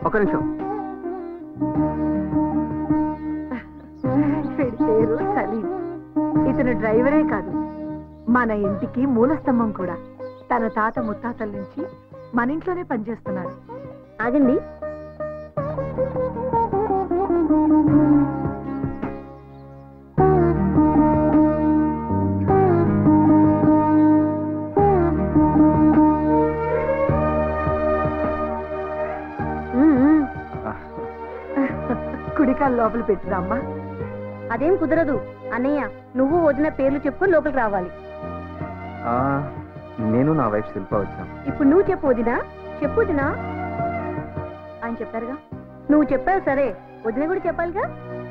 ఒక నిమిషం వీడి పేరు సలీం ఇతను డ్రైవరే కాదు మన ఇంటికి మూలస్తంభం కూడా తన తాత ముత్తాతల నుంచి మన ఇంట్లోనే పనిచేస్తున్నాడు ఆగండి మ్మ్, మ్మ్. కుడికాలు లోపల పెట్టిరా అమ్మా అదేం కుదరదు అన్నయ్య నువ్వు వదిన పేర్లు చెప్పుకొని లోపలికి రావాలి ఆ, నేను నా వైఫ్ శిల్ప వచ్చాం ఇప్పుడు నువ్వు చెప్పు వదినా చెప్పు వదినా ఆయన చెప్పారుగా నువ్వు చెప్పావు సరే వదిన కూడా చెప్పాలిగా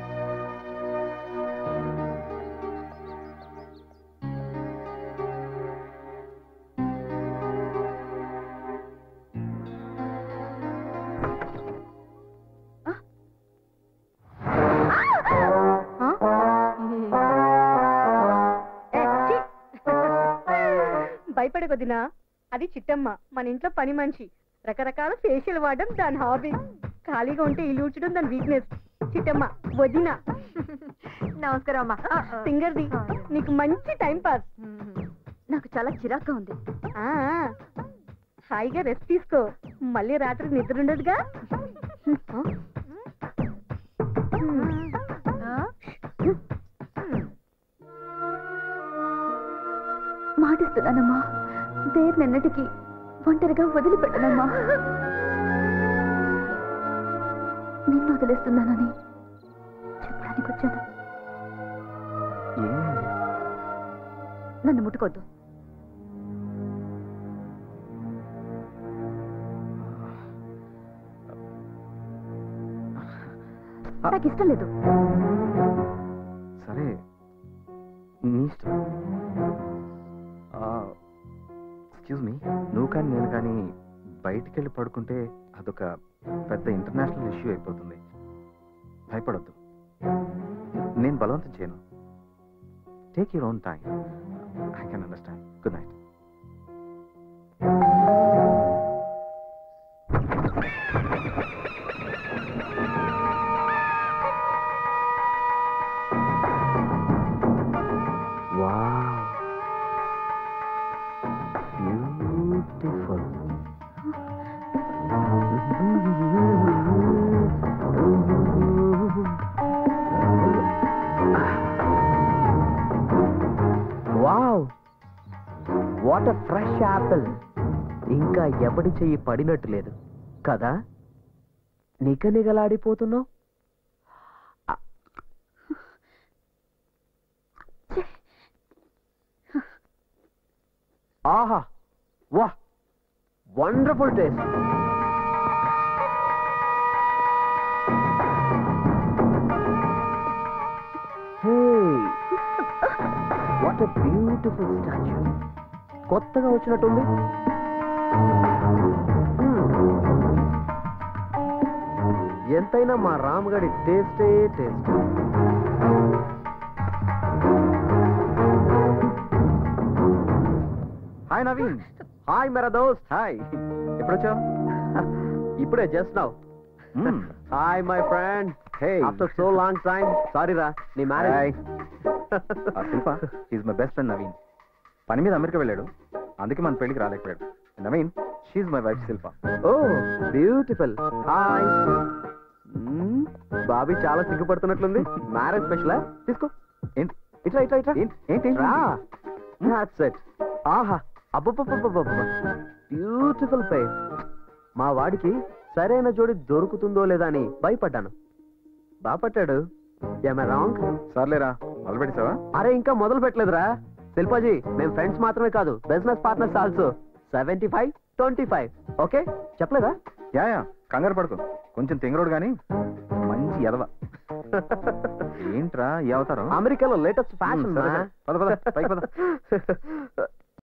ఏ, ఛీ! భయపడకొద్దినా అది చిట్టమ్మ మన ఇంట్లో పని మనిషి రకరకాల ఫేషియల్ వాడడం దాని హాబీ ఖాళీగా ఉంటే ఇల్లు ఊడ్చడం దాని వీక్నెస్ చిట్టమ్మ వదిన నమస్కారం అమ్మా సింగర్ది నీకు మంచి టైం పాస్ నాకు చాలా చిరాగ్గా ఉంది ఆ, హాయిగా రెస్ట్ తీసుకో మళ్ళీ రాత్రి నిద్ర ఉండదుగా మాటిస్తున్నానమ్మా దేర్ నిన్నటికి ఒంటరిగా వదిలిపెట్టనమ్మా నిన్ను వదిలేస్తున్నానని చెప్పడానికి వచ్చాను ఏమైంది నన్ను ముట్టుకోద్దు నాకు ఇష్టం లేదు సరే నీ ఇష్టం ఎక్స్క్యూజ్ మీ నువ్వు కానీ నేను కానీ బయటికి వెళ్ళి పడుకుంటే అదొక పెద్ద ఇంటర్నేషనల్ ఇష్యూ అయిపోతుంది భయపడొద్దు నేను బలవంతం చేయను take your own time I can understand good night Wow. Beautiful. Wow what a fresh apple ఇంకా ఎవడి చెయ్యి పడినట్టు లేదు కదా నిగనిగలాడిపోతున్నావు ఆహా వా wonderful taste hey what a beautiful statue కొత్తగా వచ్చినట్టుంది Hmm. ఎంతైనా మా రామగడి టేస్టే టేస్ట్ హాయ్ నవీన్ హాయ్ మెరా దోస్త్ హాయ్ ఎప్పుడు వచ్చావు ఇప్పుడే just now hi my friend hey after so long time sorry రా నీ marriage Shilpa is my best friend Naveen పని మీద అమెరికా వెళ్ళాడు అందుకే మన పెళ్లికి రాలేకపోయాడు Naveen she my wife Shilpa oh beautiful hi బాబీ చాలా సిగ్గుపడుతున్నట్లుంది మ్యారేజ్ స్పెషల్ తీసుకో ఏంటి ఇట్లా ఇట్లా ఇట్లా ఏంటి ఏంటి రా దాట్స్ ఇట్ ఆహా అబ్బబ్బబ్బబ్బబ్బ బ్యూటిఫుల్ ఫేస్ మా వాడికి సరైన జోడి దొరుకుతుందో లేదా అని భయపడ్డాను బాపట్టాడు ఏమై రాంగ్ సర్లేరా మొదలు పెట్టేసావా అరే ఇంకా మొదలు పెట్టలేదురా శిల్పాజీ మేము ఫ్రెండ్స్ మాత్రమే కాదు business partners also seventy five twenty five okay చెప్పలేదా యా యా కంగారు పడుకో కొంచెం తెంగరోడు కానీ మంచి ఎదవ ఏంట్రా ఏ అవతారం అమెరికాలో లేటెస్ట్ ఫ్యాషన్ సరే, సరే. పద, పద, పైకి పద.